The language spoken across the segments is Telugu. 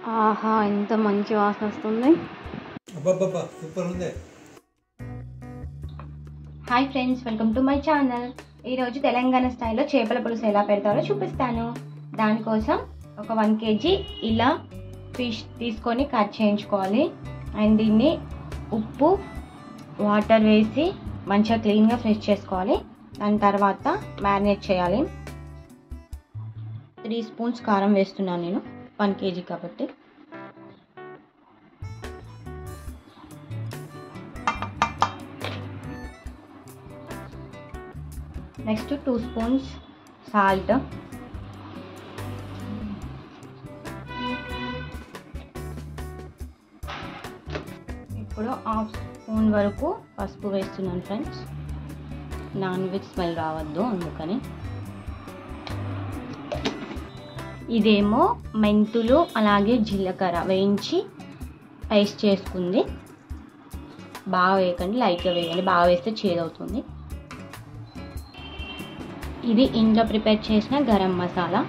ఆహా ఎంత మంచి వాసన వస్తుంది అబ్బబ్బబ్బా సూపర్ ఉంది hi friends welcome to my channel ఈరోజు తెలంగాణ స్టైల్లో చేపల పులుసు ఎలా పెడతారో చూపిస్తాను దానికోసం ఒక వన్ కేజీ ఇలా ఫిష్ తీసుకొని కట్ చేయించుకోవాలి అండ్ దీన్ని ఉప్పు వాటర్ వేసి మంచిగా క్లీన్గా ఫ్రెష్ చేసుకోవాలి దాని తర్వాత మ్యారినేట్ చేయాలి త్రీ స్పూన్స్ కారం వేస్తున్నాను నేను వన్ కేజీ కాబట్టి నెక్స్ట్ టూ స్పూన్స్ సాల్ట్ ఇప్పుడు హాఫ్ స్పూన్ వరకు పసుపు వేస్తున్నాను ఫ్రెండ్స్ నాన్ వెజ్ స్మెల్ రావద్దు అందుకని ఇదేమో మెంతులు అలాగే జీలకర్ర వేయించి పేస్ట్ చేసుకుంది బాగా వేయకండి లైట్గా వేయండి బాగా వేస్తే చేదవుతుంది ఇది ఇంట్లో ప్రిపేర్ చేసిన గరం మసాలా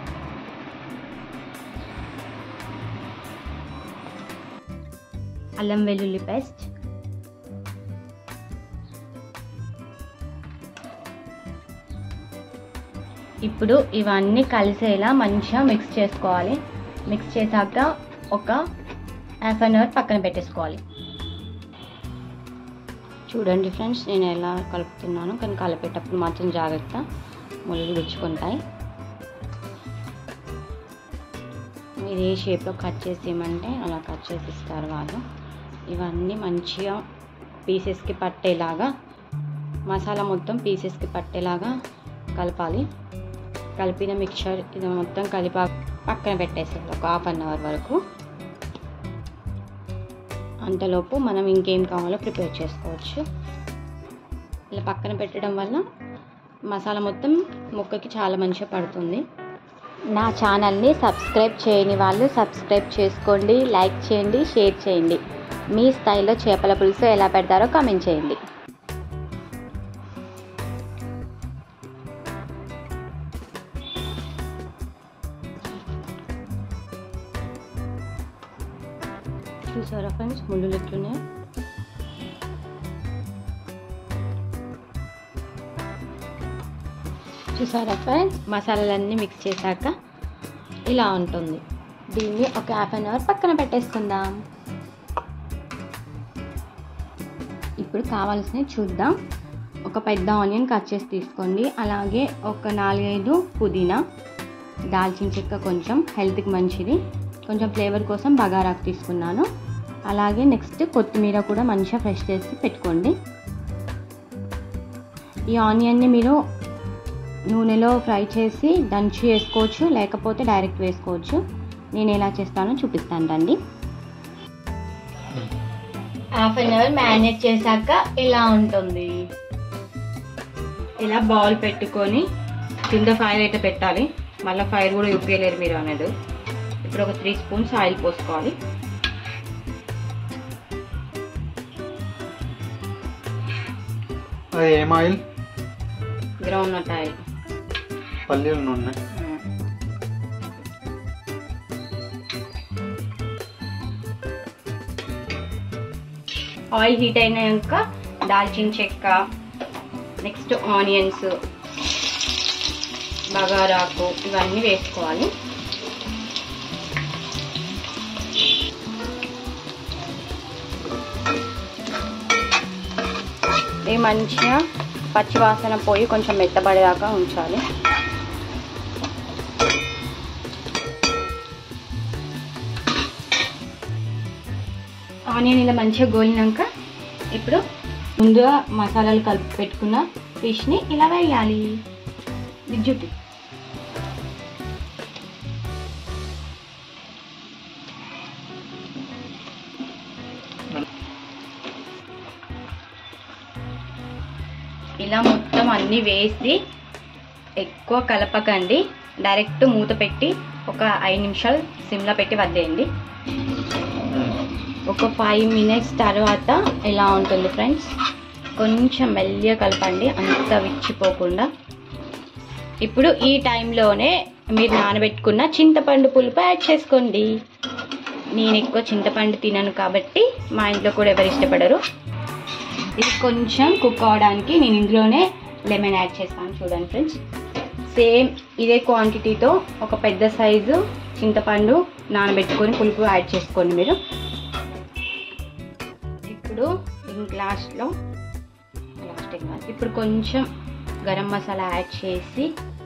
అల్లం వెల్లుల్లి పేస్ట్ ఇప్పుడు ఇవన్నీ కలిసేలా మంచిగా మిక్స్ చేసుకోవాలి మిక్స్ చేశాక ఒక హాఫ్ అన్ అవర్ పక్కన పెట్టేసుకోవాలి చూడండి ఫ్రెండ్స్ నేను ఎలా కలుపుతున్నాను కానీ కలిపేటప్పుడు మాత్రం జాగ్రత్త ముళ్ళు గుచ్చుకుంటాయి మీరు ఏ షేప్లో కట్ చేసి ఇవ్వమంటే అలా కట్ చేసి ఇస్తారు వాళ్ళు ఇవన్నీ మంచిగా పీసెస్కి పట్టేలాగా మసాలా మొత్తం పీసెస్కి పట్టేలాగా కలపాలి కలిపిన మిక్చర్ ఇది మొత్తం కలిపా పక్కన పెట్టేసేయాలి ఒక హాఫ్ అన్ అవర్ వరకు అంతలోపు మనం ఇంకేం కావాలో ప్రిపేర్ చేసుకోవచ్చు ఇలా పక్కన పెట్టడం వల్ల మసాలా మొత్తం ముక్కకి చాలా మంచిగా పడుతుంది నా ఛానల్ని సబ్స్క్రైబ్ చేయని వాళ్ళు సబ్స్క్రైబ్ చేసుకోండి లైక్ చేయండి షేర్ చేయండి మీ స్టైల్లో చేపల పులుసు ఎలా పెడతారో కామెంట్ చేయండి చూసారా ఫ్రెండ్స్ ముళ్ళు ఎట్లున్నాయి చూసారా ఫ్రెండ్స్ మసాలాలన్నీ మిక్స్ చేశాక ఇలా ఉంటుంది దీన్ని ఒక హాఫ్ అన్ అవర్ పక్కన పెట్టేసుకుందాం ఇప్పుడు కావాల్సినవి చూద్దాం ఒక పెద్ద ఆనియన్ కట్ చేసి తీసుకోండి అలాగే ఒక నాలుగైదు పుదీనా దాల్చిన చెక్క కొంచెం హెల్త్కి మంచిది కొంచెం ఫ్లేవర్ కోసం బగారాకు తీసుకున్నాను అలాగే నెక్స్ట్ కొత్తిమీర కూడా మంచిగా ఫ్రెష్ చేసి పెట్టుకోండి ఈ ఆనియన్ని మీరు నూనెలో ఫ్రై చేసి దంచి వేసుకోవచ్చు లేకపోతే డైరెక్ట్ వేసుకోవచ్చు నేను ఎలా చేస్తానో చూపిస్తాను రండి హాఫ్ అన్ అవర్ మ్యారినేట్ చేశాక ఇలా ఉంటుంది ఇలా బౌల్ పెట్టుకొని కింద ఫైర్ అయితే పెట్టాలి మళ్ళీ ఫైర్ కూడా చూపించలేరు మీరు అనేది ఇప్పుడు ఒక త్రీ స్పూన్స్ ఆయిల్ పోసుకోవాలి అది ఏం ఆయిల్ గ్రౌండ్ నట్ ఆయిల్ పల్లీలు నూనె ఆయిల్ హీట్ అయినాక దాల్చిన చెక్క నెక్స్ట్ ఆనియన్స్ బగారాకు ఇవన్నీ వేసుకోవాలి ఇవి మంచిగా పచ్చివాసన పోయి కొంచెం మెత్తబడేదాకా ఉంచాలి ఆనియన్ ఇలా మంచిగా గోలినాక ఇప్పుడు ముందుగా మసాలాలు కలిపి పెట్టుకున్న ఫిష్ని ఇలా వేయాలి విద్యుత్ ఇలా మొత్తం అన్నీ వేసి ఎక్కువ కలపకండి డైరెక్ట్ మూత పెట్టి ఒక ఐదు నిమిషాలు సిమ్లో పెట్టి వదిలేయండి ఒక ఫైవ్ మినిట్స్ తర్వాత ఎలా ఉంటుంది ఫ్రెండ్స్ కొంచెం మెల్లిగా కలపండి అంత విచ్చిపోకుండా ఇప్పుడు ఈ టైంలోనే మీరు నానబెట్టుకున్న చింతపండు పులుపు యాడ్ చేసుకోండి నేను ఎక్కువ చింతపండు తినను కాబట్టి మా ఇంట్లో కూడా ఎవరు ఇష్టపడరు ఇది కొంచెం కుక్ అవడానికి నేను ఇందులోనే లెమన్ యాడ్ చేస్తాను చూడండి ఫ్రెండ్స్ సేమ్ ఇదే క్వాంటిటీతో ఒక పెద్ద సైజు చింతపండు నానబెట్టుకొని పులుపు యాడ్ చేసుకోండి మీరు ఇప్పుడు లాస్ట్లో లాస్ట్ ఇప్పుడు కొంచెం గరం మసాలా యాడ్ చేసి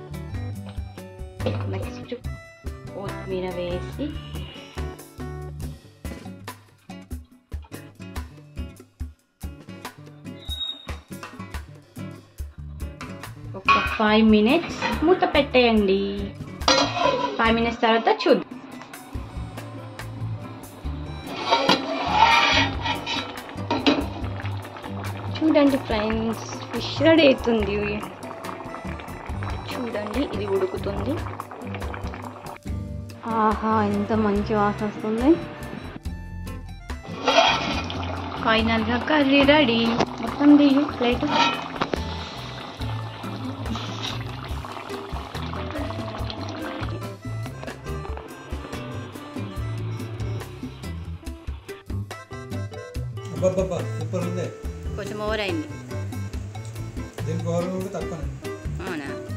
నెక్స్ట్ కొత్తిమీర వేసి ఒక ఫైవ్ మినిట్స్ మూత పెట్టేయండి ఫైవ్ మినిట్స్ తర్వాత చూద్దాం చూడండి ఫ్రెండ్స్ ఫిష్ రెడీ అవుతుంది చూడండి ఇది ఉడుకుతుంది ఆహా ఎంత మంచి వాసన వస్తుంది ఫైనల్గా కర్రీ రెడీ మొత్తం దిగు ప్లేట్ అబ్బాబ్బా సూపర్ ఉంది కొంచెం ఓవర్ అయింది దీనికి గౌరవం కూడా తక్కువ అవునా